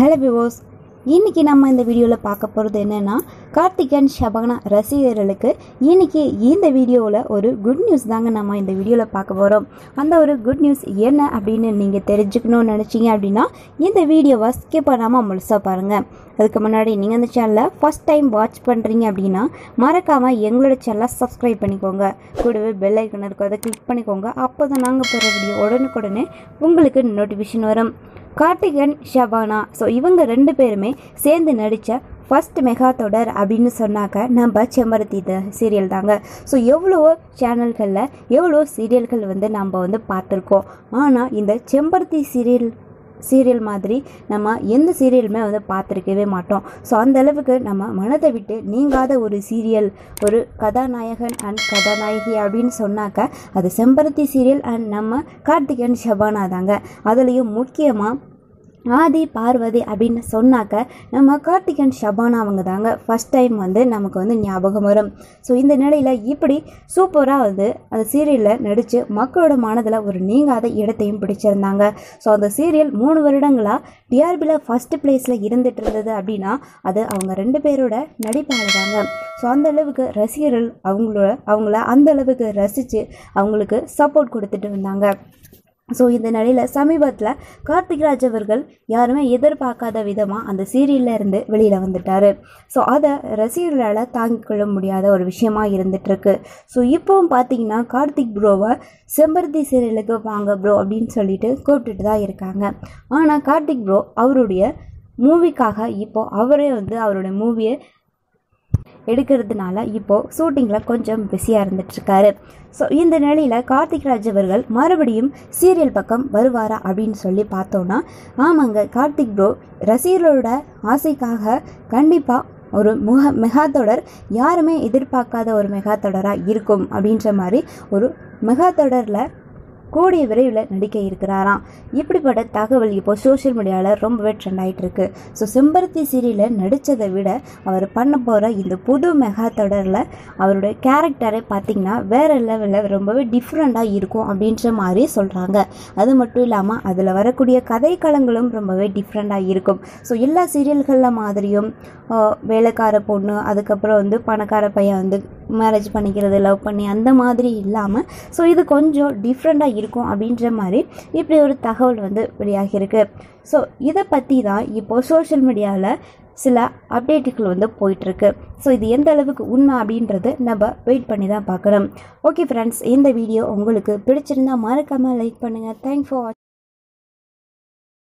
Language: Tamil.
ஹலோ விவோஸ் இன்னைக்கு நம்ம இந்த வீடியோவில் பார்க்க போகிறது என்னென்னா கார்த்திகன் ஷபானா ரசிகர்களுக்கு இன்னைக்கு இந்த வீடியோவில் ஒரு குட் நியூஸ் தாங்க நம்ம இந்த வீடியோவில் பார்க்க போகிறோம் அந்த ஒரு குட் நியூஸ் என்ன அப்படின்னு நீங்கள் தெரிஞ்சுக்கணும்னு நினச்சிங்க அப்படின்னா இந்த வீடியோவை ஸ்கிப் பண்ணாமல் முழுசாக பாருங்கள் அதுக்கு முன்னாடி நீங்கள் அந்த சேனலை ஃபஸ்ட் டைம் வாட்ச் பண்ணுறீங்க அப்படின்னா மறக்காமல் எங்களோட சேனலை சப்ஸ்கிரைப் பண்ணிக்கோங்க கூடவே பெல் ஐக்கன் இருக்கும் அதை கிளிக் பண்ணிக்கோங்க அப்போ தான் நாங்கள் போகிற வீடியோ உடனுக்குடனே உங்களுக்கு நோட்டிஃபிகேஷன் வரும் கார்த்திகன் ஷபானா ஸோ இவங்க ரெண்டு பேருமே சேர்ந்து நடித்த ஃபர்ஸ்ட் மெகா தொடர் அப்படின்னு சொன்னாக்க நம்ம செம்பருத்தி த சீரியல் தாங்க ஸோ எவ்வளவோ சேனல்களில் எவ்வளோ சீரியல்கள் வந்து நம்ம வந்து பார்த்துருக்கோம் ஆனால் இந்த செம்பருத்தி சீரியல் சீரியல் மாதிரி நம்ம எந்த சீரியலுமே வந்து பார்த்துருக்கவே மாட்டோம் ஸோ அந்த அளவுக்கு நம்ம மனதை விட்டு நீங்காத ஒரு சீரியல் ஒரு கதாநாயகன் அண்ட் கதாநாயகி அப்படின்னு சொன்னாக்க அது செம்பருத்தி சீரியல் அண்ட் நம்ம கார்த்திகன் ஷபானா தாங்க அதுலேயும் முக்கியமாக ஆதி பார்வதி அப்படின்னு சொன்னாக்க நம்ம கார்த்திகன் ஷபானா அவங்க தாங்க ஃபஸ்ட் டைம் வந்து நமக்கு வந்து ஞாபகம் வரும் ஸோ இந்த நிலையில் இப்படி சூப்பராக வந்து அந்த சீரியலில் நடித்து மக்களோட மனதில் ஒரு நீங்காத இடத்தையும் பிடிச்சிருந்தாங்க ஸோ அந்த சீரியல் மூணு வருடங்களாக டிஆர்பியில் ஃபஸ்ட் பிளேஸில் இருந்துட்டு இருந்தது அப்படின்னா அது அவங்க ரெண்டு பேரோட நடிப்பால தாங்க ஸோ அந்த அளவுக்கு ரசிகர்கள் அவங்களோட அவங்கள அந்த அளவுக்கு ரசித்து அவங்களுக்கு சப்போர்ட் கொடுத்துட்டு வந்தாங்க ஸோ இந்த நிலையில் சமீபத்தில் கார்த்திக்ராஜ் அவர்கள் யாருமே எதிர்பார்க்காத விதமாக அந்த சீரியல்ல இருந்து வெளியில் வந்துட்டார் ஸோ அதை ரசிகர்களால் தாங்கிக் கொள்ள முடியாத ஒரு விஷயமா இருந்துகிட்ருக்கு ஸோ இப்போவும் பார்த்தீங்கன்னா கார்த்திக் ப்ரோவை செம்பருத்தி சீரியலுக்கு வாங்க ப்ரோ அப்படின்னு சொல்லிட்டு கூப்பிட்டுட்டு தான் இருக்காங்க ஆனால் கார்த்திக் ப்ரோ அவருடைய மூவிக்காக இப்போ அவரே வந்து அவருடைய மூவியை எடுக்கிறதுனால இப்போது ஷூட்டிங்கில் கொஞ்சம் பிஸியாக இருந்துட்டுருக்காரு ஸோ இந்த நிலையில் கார்த்திக் ராஜ் அவர்கள் மறுபடியும் சீரியல் பக்கம் வருவாரா அப்படின்னு சொல்லி பார்த்தோன்னா ஆமாங்க கார்த்திக் ப்ரோ ரசிகர்களோட ஆசைக்காக கண்டிப்பாக ஒரு முக மெகா தொடர் யாருமே எதிர்பார்க்காத ஒரு மெகா தொடராக இருக்கும் அப்படின்ற மாதிரி ஒரு மெகா தொடரில் கூடிய விரைவில் நடிக்க இருக்கிறாராம் இப்படிப்பட்ட தகவல் இப்போ சோஷியல் மீடியாவில் ரொம்பவே ட்ரெண்ட் ஆகிட்டு இருக்கு ஸோ செம்பருத்தி சீரியலில் நடித்ததை விட அவர் பண்ண போகிற இந்த புது மெகா தொடரில் அவருடைய கேரக்டரை பார்த்திங்கன்னா வேறு லெவலில் ரொம்பவே டிஃப்ரெண்ட்டாக இருக்கும் அப்படின்ற மாதிரி சொல்கிறாங்க அது மட்டும் இல்லாமல் அதில் வரக்கூடிய கதைக்களங்களும் ரொம்பவே டிஃப்ரெண்ட்டாக இருக்கும் ஸோ எல்லா சீரியல்களில் மாதிரியும் ஆஹ், வேலைக்கார பொண்ணு அதுக்கப்புறம் வந்து பணக்கார பையன் வந்து மேரேஜ் பண்ணிக்கிறது லவ் பண்ணி அந்த மாதிரி இல்லாமல் ஸோ இது கொஞ்சம் டிஃப்ரெண்ட்டாக இருக்கும் அப்படின்ற மாதிரி இப்படி ஒரு தகவல் வந்து வெளியாகியிருக்கு ஸோ இதை பற்றி தான் இப்போது சோஷியல் மீடியாவில் சில அப்டேட்டுகள் வந்து போயிட்டுருக்கு ஸோ இது எந்த அளவுக்கு உண்மை அப்படின்றது நம்ம வெயிட் பண்ணி தான் பார்க்கணும் ஓகே ஃப்ரெண்ட்ஸ் இந்த வீடியோ உங்களுக்கு பிடிச்சிருந்தா மறக்காமல் லைக் பண்ணுங்கள் தேங்க்ஸ் ஃபார்